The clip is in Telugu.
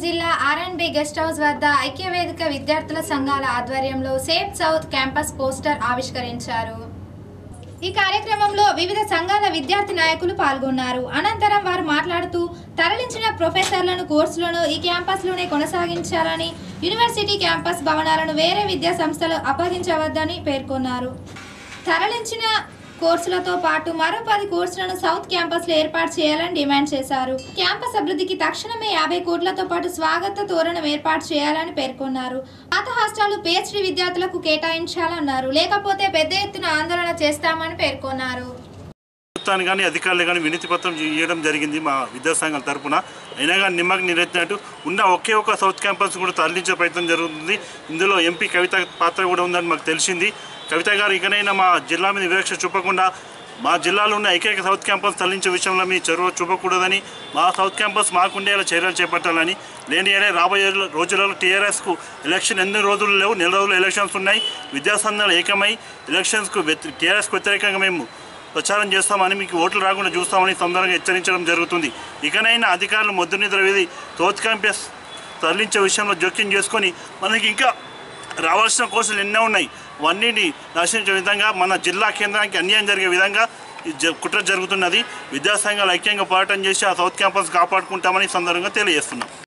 జిల్లా ఆర్ఎండ్బి గెస్ట్ హౌస్ వద్ద ఐక్యవేదిక విద్యార్థుల సంఘాల ఆధ్వర్యంలో సేఫ్ సౌత్ క్యాంపస్ పోస్టర్ ఆవిష్కరించారు ఈ కార్యక్రమంలో వివిధ సంఘాల విద్యార్థి నాయకులు పాల్గొన్నారు అనంతరం వారు మాట్లాడుతూ తరలించిన ప్రొఫెసర్లను కోర్సులను ఈ క్యాంపస్లోనే కొనసాగించాలని యూనివర్సిటీ క్యాంపస్ భవనాలను వేరే విద్యా సంస్థలు అప్పగించవద్దని పేర్కొన్నారు తరలించిన కోర్సులతో పాటు మరో పది కోర్సులను సౌత్ క్యాంపస్లో ఏర్పాటు చేయాలని డిమాండ్ చేశారు క్యాంపస్ అభివృద్ధికి తక్షణమే యాభై కోట్లతో పాటు స్వాగత తోరణం ఏర్పాటు చేయాలని పేర్కొన్నారు పాత హాస్టళ్లు పిహెచ్డి విద్యార్థులకు కేటాయించాలన్నారు లేకపోతే పెద్ద ఎత్తున ఆందోళన చేస్తామని పేర్కొన్నారు ప్రభుత్వాన్ని కానీ అధికారులు కానీ వినతి పత్రం ఇవ్వడం జరిగింది మా విద్యాసంఘం తరపున అయినా కానీ నిమ్మకి నీరెత్తినట్టు ఉన్న ఒకే ఒక సౌత్ క్యాంపస్ కూడా తరలించే ప్రయత్నం జరుగుతుంది ఇందులో ఎంపీ కవిత పాత్ర కూడా ఉందని మాకు తెలిసింది కవిత గారు ఇకనైనా మా జిల్లా మీద వివక్ష చూపకుండా మా జిల్లాలో ఉన్న ఏకైక సౌత్ క్యాంపస్ తరలించే విషయంలో మీ చొరవ చూపకూడదని మా సౌత్ క్యాంపస్ మాకుండేలా చర్యలు చేపట్టాలని లేని ఏడే రాబోయే రోజులలో టీఆర్ఎస్కు ఎలక్షన్ ఎన్ని రోజులు లేవు నెల రోజులు ఎలక్షన్స్ ఉన్నాయి విద్యాసంఘాలు ఏకమై ఎలక్షన్స్కు వ్యతి టీఆర్ఎస్కు వ్యతిరేకంగా మేము ప్రచారం చేస్తామని మీకు ఓట్లు రాకుండా చూస్తామని తొందరగా హెచ్చరించడం జరుగుతుంది ఇకనైనా అధికారులు మొద్దు నిద్ర వేది తోత్ క్యాంపస్ తరలించే విషయంలో జోక్యం చేసుకొని మనకి ఇంకా రావాల్సిన కోర్సులు ఎన్నో ఉన్నాయి అవన్నిటిని నశించే విధంగా మన జిల్లా కేంద్రానికి అన్యాయం జరిగే విధంగా ఈ జ- కుట్ర జరుగుతున్నది విద్యాసంఘాలు ఐక్యంగా పోరాటం చేసి ఆ సౌత్ క్యాంపస్ కాపాడుకుంటామని ఈ సందర్భంగా తెలియజేస్తున్నాం